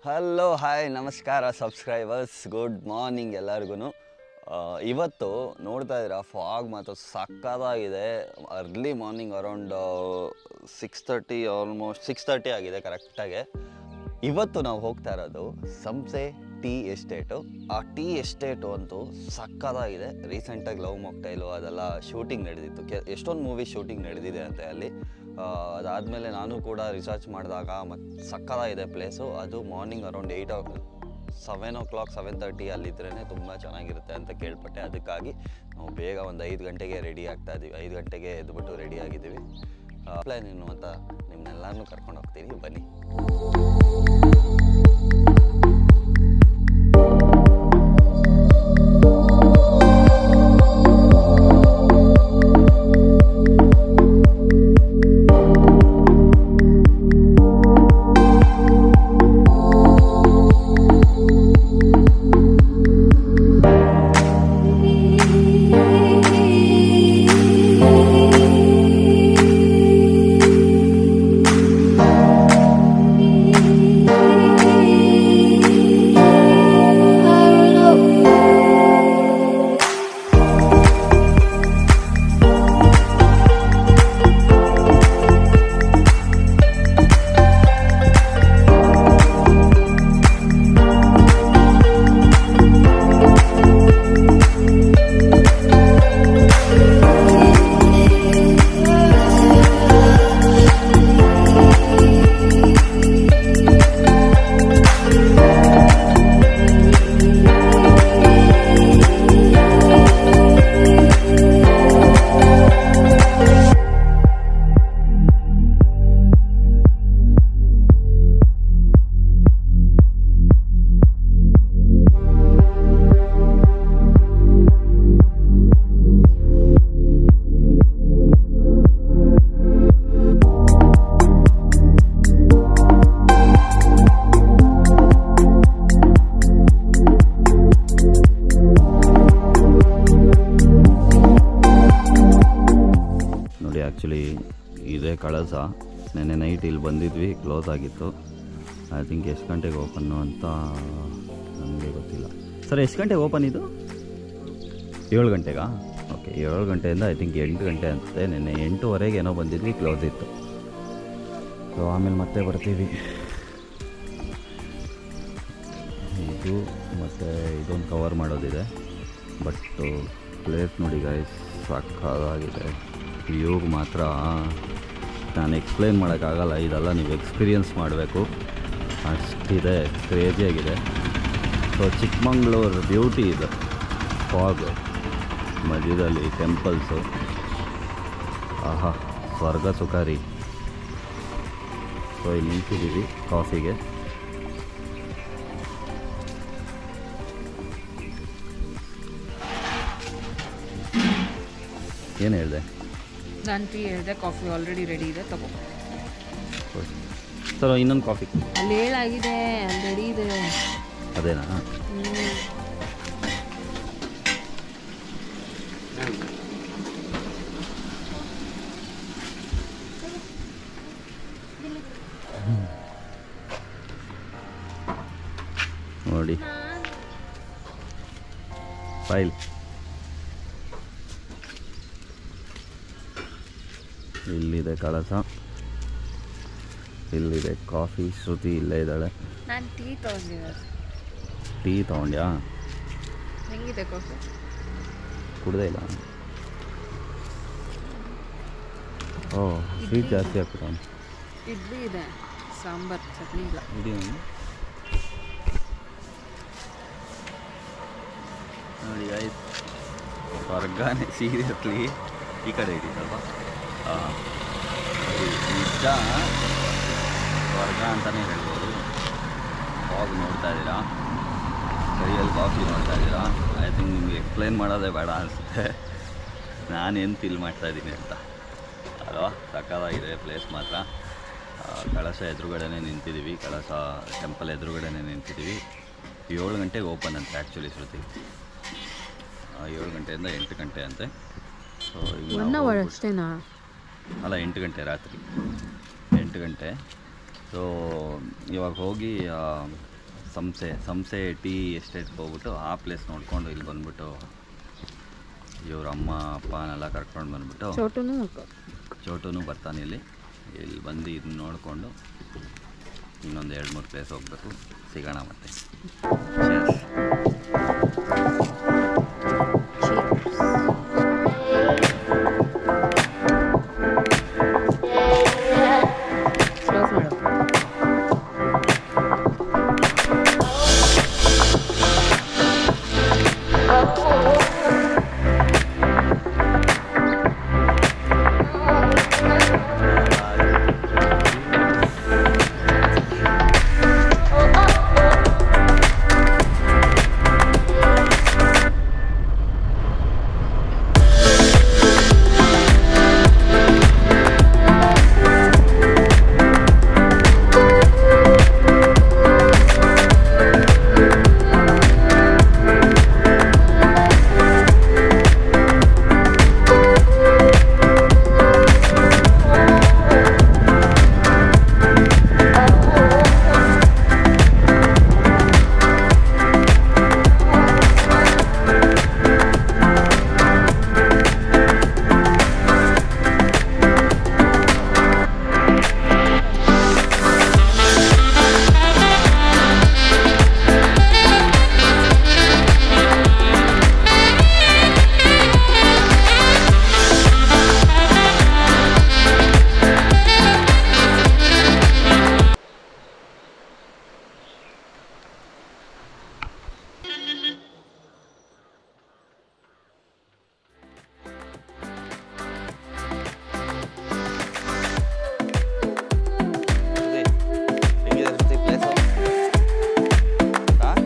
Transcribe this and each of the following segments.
Hello hi ನಮಸ್ಕಾರ subscribers good morning ಎಲ್ಲರಿಗೂ ಇವತ್ತು ನೋಡ್ತಾ ಇದ್ದೀರಾ ಫಾಗ್ ಮಾತ್ರ ಸಕ್ಕತ್ತಾಗಿದೆ early morning around six thirty almost six thirty ಆಗಿದೆ ಕರೆಕ್ಟಾಗಿ ಇವತ್ತು ನಾವು ಹೋಗ್ತಾ ಇರೋದು ಸಂಸೆ ಟೀ ಎಸ್ಟೇಟು ಆ ಟೀ ಎಸ್ಟೇಟು ಅಂತೂ ಸಕ್ಕತ್ತಾಗಿದೆ ರೀಸೆಂಟಾಗಿ ಲವ್ ಮೊಕ್ಟೈಲು ಅದೆಲ್ಲ ಶೂಟಿಂಗ್ ನಡೆದಿತ್ತು ಕೆ ಎಷ್ಟೊಂದು ಮೂವಿ ಶೂಟಿಂಗ್ ನಡೆದಿದೆ ಅಂತೆ ಅಲ್ಲಿ ಆ, ಅದಾದಮೇಲೆ ನಾನು ಕೂಡ ರಿಸರ್ಚ್ ಮಾಡಿದಾಗ ಮತ್ತು ಸಕ್ಕತ್ತಾಗಿದೆ ಪ್ಲೇಸು ಅದು morning around eight o seven o'clock seven thirty ಅಲ್ಲಿದ್ರೇ ತುಂಬ ಚೆನ್ನಾಗಿರುತ್ತೆ ಅಂತ ಕೇಳ್ಪಟ್ಟೆ ಅದಕ್ಕಾಗಿ ನಾವು ಬೇಗ ಒಂದು ಐದು ಗಂಟೆಗೆ ರೆಡಿ ಆಗ್ತಾ ಇದ್ದೀವಿ ಐದು ಗಂಟೆಗೆ ಎದ್ಬಿಟ್ಟು ರೆಡಿ ಆಗಿದ್ದೀವಿ ಪ್ಲಾನ್ ಏನು ಅಂತ ನಿಮ್ಮನ್ನೆಲ್ಲರನ್ನೂ ಕರ್ಕೊಂಡು ಹೋಗ್ತೀನಿ ಬನ್ನಿ ನೋಡಿ ಆ್ಯಕ್ಚುಲಿ ಇದೇ ಕಳಸ ನೆನ್ನೆ ನೈಟ್ ಇಲ್ಲಿ ಬಂದಿದ್ವಿ ಕ್ಲೋಸ್ ಆಗಿತ್ತು ಐ ಥಿಂಕ್ ಎಷ್ಟು ಗಂಟೆಗೆ ಓಪನ್ನು ಅಂತ ನನಗೆ ಗೊತ್ತಿಲ್ಲ ಸರ್ ಎಷ್ಟು ಗಂಟೆಗೆ ಓಪನ್ ಇದು ಏಳು ಗಂಟೆಗಾ ಓಕೆ ಏಳು ಗಂಟೆಯಿಂದ ಐ ಥಿಂಕ್ ಎಂಟು ಗಂಟೆ ಅಂತೆ ನೆನ್ನೆ ಎಂಟೂವರೆಗೆ ಏನೋ ಬಂದಿದ್ವಿ ಕ್ಲೋಸ್ ಇತ್ತು ಸೊ ಆಮೇಲೆ ಮತ್ತೆ ಬರ್ತೀವಿ ಇದು ಮತ್ತು ಇದೊಂದು ಕವರ್ ಮಾಡೋದಿದೆ ಬಟ್ ಪ್ಲೇಸ್ ನೋಡಿ ಗಾಯ್ಸ್ ಸಕ್ಕದಾಗಿದೆ ವ್ಯೂಗೆ ಮಾತ್ರ ನಾನು ಎಕ್ಸ್ಪ್ಲೈನ್ ಮಾಡೋಕ್ಕಾಗಲ್ಲ ಇದೆಲ್ಲ ನೀವು ಎಕ್ಸ್ಪೀರಿಯನ್ಸ್ ಮಾಡಬೇಕು ಅಷ್ಟಿದೆ ಕ್ರೇಜಿಯಾಗಿದೆ ಸೊ ಚಿಕ್ಕಮಂಗ್ಳೂರು ಬ್ಯೂಟಿ ಇದು ಫಾಗ್ ಮಧ್ಯದಲ್ಲಿ ಟೆಂಪಲ್ಸು ಆಹಾ ಸ್ವರ್ಗ ಸುಖಾರಿ ಸೊ ಇಲ್ಲಿ ನಿಂತಿದ್ದೀವಿ ಕಾಫಿಗೆ ಏನು ಹೇಳಿದೆ ನಾನು ಟೀ ಹೇಳಿದೆ ಕಾಫಿ ಆಲ್ರೆಡಿ ರೆಡಿ ಇದೆ ತಗೋ ಸರ್ ಇನ್ನೊಂದು ಕಾಫಿ ಅಲ್ಲಿ ಹೇಳಾಗಿದೆ ಅಲ್ಲಿ ರೆಡಿ ಇದೆ ಅದೇನಾ ನೋಡಿ ಫೈಲ್ ಇಲ್ಲಿದೆ ಕಳಸ ಇಲ್ಲಿದೆ ಕಾಫಿ ಶ್ರುತಿ ಇಲ್ಲೇ ಇದ್ದಾಳೆ ನಾನು ಟೀ ತಗೊಂಡಿದ್ದೆ ಟೀ ತೊಗೊಂಡ್ಯಾ ಹೆಂಗಿದೆ ಕಾಫಿ ಕುಡ್ದೇ ಇಲ್ಲ ಓ ಸ್ವೀಟ್ ಜಾಸ್ತಿ ಹಾಕ್ಬಿಟ್ಟು ಇಡ್ಲಿ ಇದೆ ಸಾಂಬಾರ್ ಚಟ್ನಿ ಇಲ್ಲ ಇಡೀ ನೋಡಿ ಆಯ್ತು ಸ್ವರ್ಗನೇ ಸೀರಿಯಸ್ಲಿ ಈ ಕಡೆ ಇಡಿ ಸ್ವಲ್ಪ ಹಾಂ ನಿಜ ಸ್ವರ್ಗ ಅಂತಲೇ ಹೇಳ್ಬೋದು ಫಾಗ್ ನೋಡ್ತಾ ಇದ್ದೀರಾ ಕೈಯಲ್ಲಿ ಕಾಫಿ ನೋಡ್ತಾ ಇದ್ದೀರಾ ಐ ಥಿಂಕ್ ನಿಮಗೆ ಎಕ್ಸ್ಪ್ಲೈನ್ ಮಾಡೋದೇ ಬೇಡ ಅನಿಸುತ್ತೆ ನಾನೇನು ಫೀಲ್ ಮಾಡ್ತಾ ಇದ್ದೀನಿ ಅಂತ ಅಲ್ವಾ ಸಕ್ಕತ್ತಾಗಿದೆ ಪ್ಲೇಸ್ ಮಾತ್ರ ಆ, ಕಳಶ ಎದುರುಗಡೆನೇ ನಿಂತಿದ್ದೀವಿ ಕಳಶ ಟೆಂಪಲ್ ಎದುರುಗಡೆನೇ ನಿಂತಿದ್ದೀವಿ ಏಳು ಗಂಟೆಗೆ ಓಪನ್ ಅಂತೆ ಆ್ಯಕ್ಚುಲಿ ಶ್ರುತಿ ಆ, ಏಳು ಗಂಟೆಯಿಂದ ಎಂಟು ಗಂಟೆ ಅಂತೆ ಸೊ ಈಗ ಒನ್ ನಾವು ಅವರ್ ಹೋಗ್ಬಿಟ್ಟು- ಅಷ್ಟೇನಾ ಅಲ್ಲ ಎಂಟು ಗಂಟೆ ರಾತ್ರಿ ಎಂಟು ಗಂಟೆ ಸೊ ಇವಾಗ ಹೋಗಿ ಸಂಸೆ ಸಂಸೆ ಟೀ ಎಸ್ಟೇಟ್ಗೆ ಹೋಗ್ಬಿಟ್ಟು ಆ ಪ್ಲೇಸ್ ನೋಡ್ಕೊಂಡು ಇಲ್ಲಿ ಬಂದ್ಬಿಟ್ಟು ಇವ್ರ ಅಮ್ಮ ಅಪ್ಪನೆಲ್ಲ ಕರ್ಕೊಂಡು ಬಂದ್ಬಿಟ್ಟು ಚೋಟುನು ಹಾಕೋ ಚೋಟುನು ಬರ್ತಾನೆ ಇಲ್ಲಿ ಇಲ್ಲಿ ಬಂದು ಇದನ್ನ ನೋಡಿಕೊಂಡು ಇನ್ನೊಂದು ಎರಡು ಮೂರು ಪ್ಲೇಸ್ ಹೋಗ್ಬೇಕು ಸಿಗೋಣ ಮತ್ತೆ Cheers. ಕ್ಲೋಸ್ ಮಾಡು ಶ್ರುತಿ, ಹೆಂಗಿದೆ ಶ್ರುತಿ ಪ್ಲೇಸು ಹಾಂ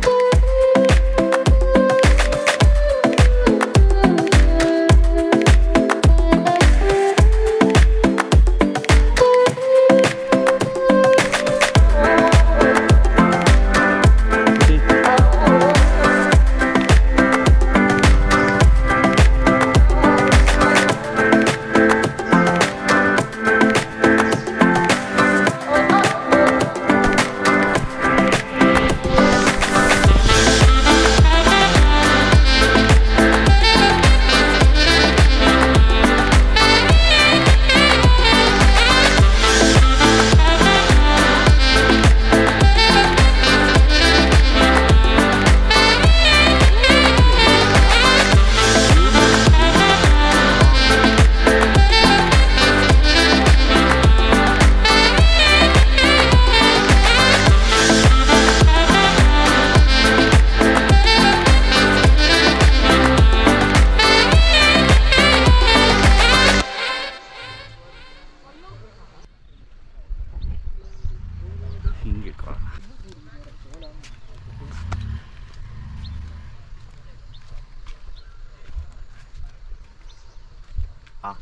ಹಿಂಗೆ ಕೊ- ಆ.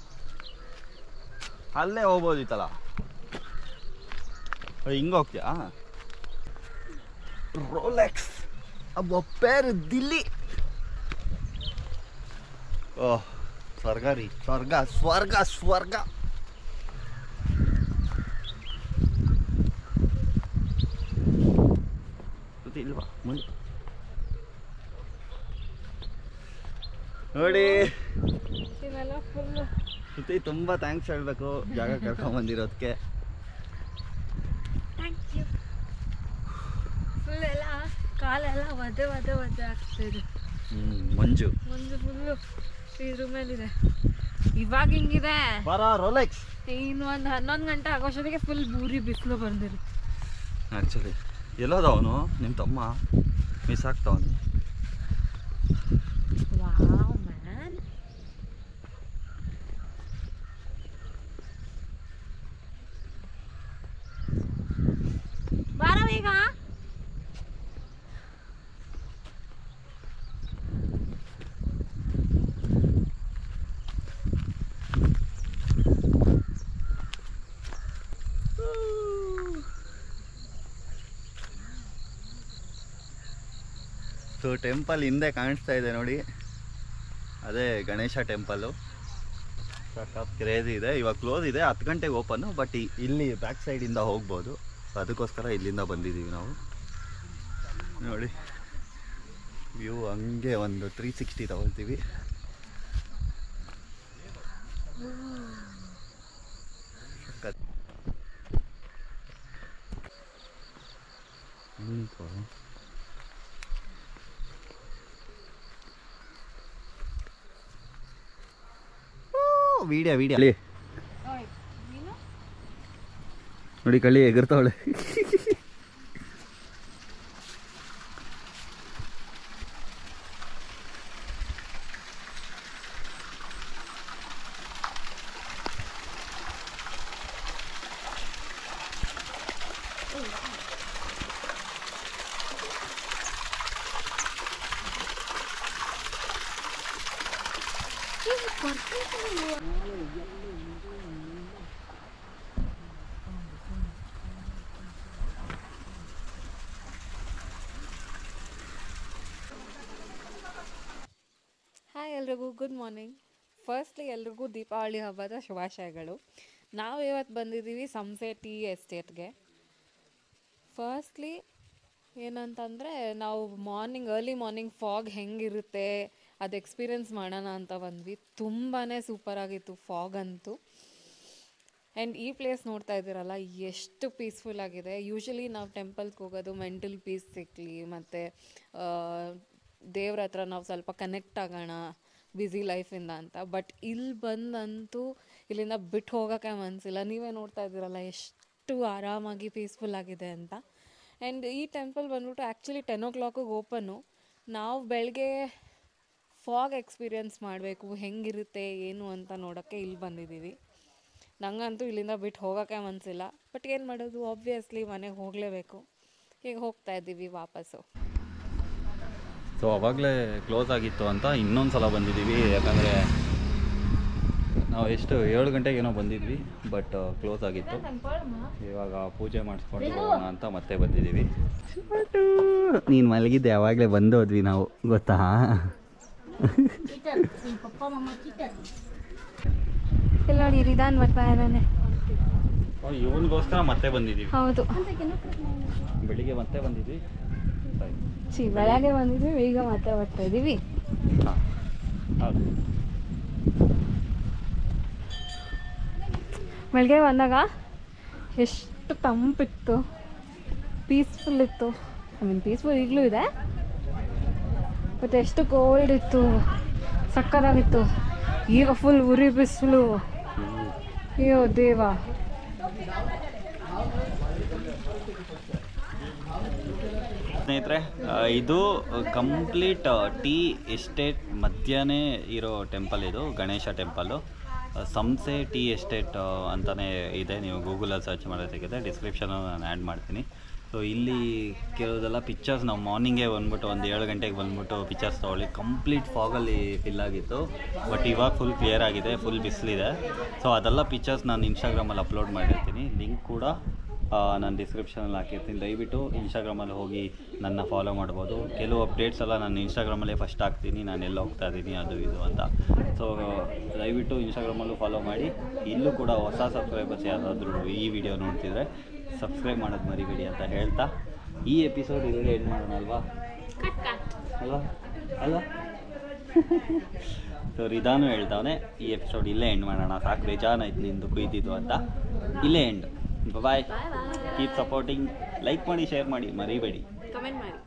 ಅಲ್ಲೇ ಹೋಗ್ಬೋದಿತ್ತಲ್ಲ ಹಿಂಗೆ ಹೋಗ್ತೀಯಾ ರೋಲೆಕ್ಸ್ ಅಬ್ಬ ಪೇರು ದಿಲ್ಲಿ ಓಹ್ ಸ್ವರ್ಗ ರೀ ಸ್ವರ್ಗ ಸ್ವರ್ಗ ಸ್ವರ್ಗ ಮತ್ತೆ ಇಲ್ವಾ ಮುಂದೆ ನೋಡಿ ಇವೆಲ್ಲ ಫುಲ್ಲು ಶ್ರುತಿ ತುಂಬ ಥ್ಯಾಂಕ್ಸ್ ಹೇಳಬೇಕು ಜಾಗ ಕರ್ಕೊಂಬಂದಿರೋದಕ್ಕೆ ಥ್ಯಾಂಕ್ ಯು ಫುಲ್ ಎಲ್ಲ ಕಾಲೆಲ್ಲ ಒದೆ ಒದೆ ಒದೆ ಆಗ್ತಿದೆ ಮಂಜು ಒಂದು ಫುಲ್ಲು ಇದ್ರ ಮೇಲಿದೆ ಇವಾಗ ಹಿಂಗಿದೆ ಬರ ರೋಲೆಕ್ಸ್ ಇನ್ನು ಒಂದು ಹನ್ನೊಂದು ಗಂಟೆ ಆಗೋಷ್ಟೊತ್ತಿಗೆ ಫುಲ್ ಬೂರಿ ಬಿಸಿಲು ಬಂದಿರಿ ಆ್ಯಕ್ಚುಲಿ ಎಲ್ಲೋದವನು ನಿಮ್ಮ ತಮ್ಮ ಮಿಸ್ ಆಗ್ತಾವನು ವಾವ್ ಮ್ಯಾನ್ ಬಾರ ಬೇಗ ಸೊ ಟೆಂಪಲ್ ಹಿಂದೆ ಕಾಣಿಸ್ತಾ ಇದೆ ನೋಡಿ ಅದೇ ಗಣೇಶ ಟೆಂಪಲ್ಲು ಸಖತ್ ಕ್ರೇಜ್ ಇದೆ ಇವಾಗ ಕ್ಲೋಸ್ ಇದೆ ಹತ್ತು ಗಂಟೆಗೆ ಓಪನ್ನು ಬಟ್ ಇಲ್ಲಿ ಬ್ಯಾಕ್ ಸೈಡಿಂದ ಹೋಗ್ಬೋದು ಸೊ ಅದಕ್ಕೋಸ್ಕರ ಇಲ್ಲಿಂದ ಬಂದಿದ್ದೀವಿ ನಾವು ನೋಡಿ ವ್ಯೂ ಹಂಗೆ ಒಂದು ತ್ರೀ ಸಿಕ್ಸ್ಟಿ ತಗೊಳ್ತೀವಿ ಸಖತ್. ಹ್ಞೂ ವಿಡಿಯೋ ವಿಡಿಯೋ ಕಳಿ ನೋಡಿ ಕಳಿ ಎಗರ್ತಾವಳೆ ಹಾಯ್ ಎಲ್ರಿಗೂ ಗುಡ್ ಮಾರ್ನಿಂಗ್ ಫಸ್ಟ್ಲಿ ಎಲ್ರಿಗೂ ದೀಪಾವಳಿ ಹಬ್ಬದ ಶುಭಾಶಯಗಳು ನಾವು ಇವತ್ತು ಬಂದಿದ್ದೀವಿ ಸಂಸೆ ಟೀ ಎಸ್ಟೇಟ್ಗೆ ಫಸ್ಟ್ಲಿ ಏನಂತಂದರೆ ನಾವು ಮಾರ್ನಿಂಗ್ ಅರ್ಲಿ ಮಾರ್ನಿಂಗ್ ಫಾಗ್ ಹೆಂಗಿರುತ್ತೆ ಅದು ಎಕ್ಸ್ಪೀರಿಯನ್ಸ್ ಮಾಡೋಣ ಅಂತ ಬಂದ್ವಿ ತುಂಬಾ ಸೂಪರಾಗಿತ್ತು ಫಾಗ್ ಅಂತೂ ಆ್ಯಂಡ್ ಈ ಪ್ಲೇಸ್ ನೋಡ್ತಾ ಇದ್ದೀರಲ್ಲ ಎಷ್ಟು ಪೀಸ್ಫುಲ್ ಆಗಿದೆ ಯೂಶಲಿ ನಾವು ಟೆಂಪಲ್ಸ್ಗೆ ಹೋಗೋದು ಮೆಂಟಲ್ ಪೀಸ್ ಸಿಕ್ಕಲಿ ಮತ್ತು ದೇವ್ರ ಹತ್ರ ನಾವು ಸ್ವಲ್ಪ ಕನೆಕ್ಟ್ ಆಗೋಣ ಬ್ಯುಸಿ ಲೈಫಿಂದ ಅಂತ ಬಟ್ ಇಲ್ಲಿ ಬಂದಂತೂ ಇಲ್ಲಿಂದ ಬಿಟ್ಟು ಹೋಗೋಕ್ಕೆ ಮನಸ್ಸಿಲ್ಲ ನೀವೇ ನೋಡ್ತಾ ಇದ್ದೀರಲ್ಲ ಎಷ್ಟು ಆರಾಮಾಗಿ ಪೀಸ್ಫುಲ್ ಆಗಿದೆ ಅಂತ ಆ್ಯಂಡ್ ಈ ಟೆಂಪಲ್ ಬಂದ್ಬಿಟ್ಟು ಆ್ಯಕ್ಚುಲಿ ಟೆನ್ ಓ ಕ್ಲಾಕಿಗೆ ಓಪನ್ನು ನಾವು ಬೆಳಗ್ಗೆ ಫಾಗ್ ಎಕ್ಸ್ಪೀರಿಯನ್ಸ್ ಮಾಡಬೇಕು ಹೆಂಗಿರುತ್ತೆ ಏನು ಅಂತ ನೋಡೋಕ್ಕೆ ಇಲ್ಲಿ ಬಂದಿದ್ದೀವಿ ನಂಗಂತೂ ಇಲ್ಲಿಂದ ಬಿಟ್ಟು ಹೋಗೋಕ್ಕೆ ಮನಸ್ಸಿಲ್ಲ ಬಟ್ ಏನು ಮಾಡೋದು ಆಬ್ವಿಯಸ್ಲಿ ಮನೆಗೆ ಹೋಗಲೇಬೇಕು ಈಗ ಹೋಗ್ತಾ ಇದ್ದೀವಿ ವಾಪಸ್ಸು ಸೊ ಅವಾಗಲೇ ಕ್ಲೋಸ್ ಆಗಿತ್ತು ಅಂತ ಇನ್ನೊಂದು ಸಲ ಬಂದಿದ್ದೀವಿ ಯಾಕಂದರೆ ನಾವು ಎಷ್ಟು ಏಳು ಗಂಟೆಗೆ ಏನೋ ಬಂದಿದ್ವಿ ಬಟ್ ಕ್ಲೋಸ್ ಆಗಿತ್ತು ಇವಾಗ ಪೂಜೆ ಮಾಡಿಸ್ಕೊಂಡು ಹೋಗೋಣ ಅಂತ ಮತ್ತೆ ಬಂದಿದ್ದೀವಿ ನೀನು ಮಲಗಿದ್ದೆ ಯಾವಾಗಲೇ ಬಂದೋದ್ವಿ ನಾವು ಗೊತ್ತಾ ಇಲ್ಲ ನೋಡಿ ರಿದಾನ್ ಬರ್ತಾ ಇದ್ದಾನೆ ಇವನಿಗೋಸ್ಕರ ಮತ್ತೆ ಬಂದಿದ್ದೀವಿ ಹೌದು ಬೆಳಿಗ್ಗೆ ಮತ್ತೆ ಬಂದಿದ್ವಿ ಸಿ ಬೆಳಗ್ಗೆ ಬಂದಿದ್ವಿ ಈಗ ಮತ್ತೆ ಬರ್ತಾ ಇದ್ದೀವಿ ಹಾಂ ಹೌದು ಬೆಳಗ್ಗೆ ಬಂದಾಗ ಎಷ್ಟು ತಂಪಿತ್ತು ಪೀಸ್ಫುಲ್ ಇತ್ತು ಐ ಮೀನ್ ಪೀಸ್ಫುಲ್ ಈಗಲೂ ಇದೆ ಬಟ್ ಎಷ್ಟು ಕೋಲ್ಡ್ ಇತ್ತು ಸಕ್ಕತ್ತಾಗಿತ್ತು ಈಗ ಫುಲ್ ಉರಿ ಬಿಸಿಲು ಅಯ್ಯೋ ದೇವ ಸ್ನೇಹಿತರೆ ಆ, ಇದು ಕಂಪ್ಲೀಟ್ ಟೀ ಎಸ್ಟೇಟ್ ಮಧ್ಯನೇ ಇರೋ ಟೆಂಪಲ್ ಇದು Ganesha temple Samse tea estate ಅಂತಲೇ ಇದೆ ನೀವು ಗೂಗಲಲ್ಲಿ ಸರ್ಚ್ ಮಾಡೋದು ಸಿಗುತ್ತೆ ಡಿಸ್ಕ್ರಿಪ್ಷನು ನಾನು ಆ್ಯಡ್ ಮಾಡ್ತೀನಿ ಸೊ ಇಲ್ಲಿ ಕೆಲವುದೆಲ್ಲ ಪಿಕ್ಚರ್ಸ್ ನಾವು ಮಾರ್ನಿಂಗೇ ಬಂದ್ಬಿಟ್ಟು ಒಂದು ಏಳು ಗಂಟೆಗೆ ಬಂದ್ಬಿಟ್ಟು ಪಿಕ್ಚರ್ಸ್ ತೊಗೊಳ್ಳಿ ಕಂಪ್ಲೀಟ್ ಫಾಗಲ್ಲಿ ಫಿಲ್ ಆಗಿತ್ತು ಬಟ್ ಇವಾಗ ಫುಲ್ ಕ್ಲಿಯರ್ ಆಗಿದೆ ಫುಲ್ ಬಿಸಿಲಿದೆ ಸೊ ಅದೆಲ್ಲ ಪಿಕ್ಚರ್ಸ್ ನಾನು ಇನ್ಸ್ಟಾಗ್ರಾಮಲ್ಲಿ ಅಪ್ಲೋಡ್ ಮಾಡಿರ್ತೀನಿ ಲಿಂಕ್ ಕೂಡ ನಾನು ಡಿಸ್ಕ್ರಿಪ್ಷನಲ್ಲಿ ಹಾಕಿರ್ತೀನಿ ದಯವಿಟ್ಟು ಇನ್ಸ್ಟಾಗ್ರಾಮಲ್ಲಿ ಹೋಗಿ ನನ್ನ ಫಾಲೋ ಮಾಡ್ಬೋದು ಕೆಲವು ಅಪ್ಡೇಟ್ಸ್ ಎಲ್ಲ ನಾನು ಇನ್ಸ್ಟಾಗ್ರಾಮಲ್ಲೇ ಫಸ್ಟ್ ಹಾಕ್ತೀನಿ ನಾನು ಎಲ್ಲ ಹೋಗ್ತಾ ಇದ್ದೀನಿ ಅದು ಇದು ಅಂತ ಸೊ ದಯವಿಟ್ಟು ಇನ್ಸ್ಟಾಗ್ರಾಮಲ್ಲೂ ಫಾಲೋ ಮಾಡಿ ಇಲ್ಲೂ ಕೂಡ ಹೊಸ ಸಬ್ಸ್ಕ್ರೈಬರ್ಸ್ ಯಾರಾದರೂ ಈ ವಿಡಿಯೋ ನೋಡ್ತಿದ್ರೆ ಸಬ್ಸ್ಕ್ರೈಬ್ ಮಾಡೋದು ಮರಿಬೇಡಿ ಅಂತ ಹೇಳ್ತಾ ಈ ಎಪಿಸೋಡ್ ಇಲ್ಲೇ ಎಂಡ್ ಮಾಡೋಣ ಅಲ್ವಾ ಅಲ್ವಾ ಅಲ್ವಾ ಸೊ ರಿದಾನು ಹೇಳ್ತಾವನೆ ಈ ಎಪಿಸೋಡ್ ಇಲ್ಲೇ ಎಂಡ್ ಮಾಡೋಣ ಸಾಕು ಬೇಜಾನಾಯ್ತು ನಿಂದು ಕುಯ್ದಿದ್ದು ಅಂತ ಇಲ್ಲೇ end bye keep supporting like ಮಾಡಿ ಶೇರ್ ಮಾಡಿ ಮರಿಬೇಡಿ ಕಮೆಂಟ್ ಮಾಡಿ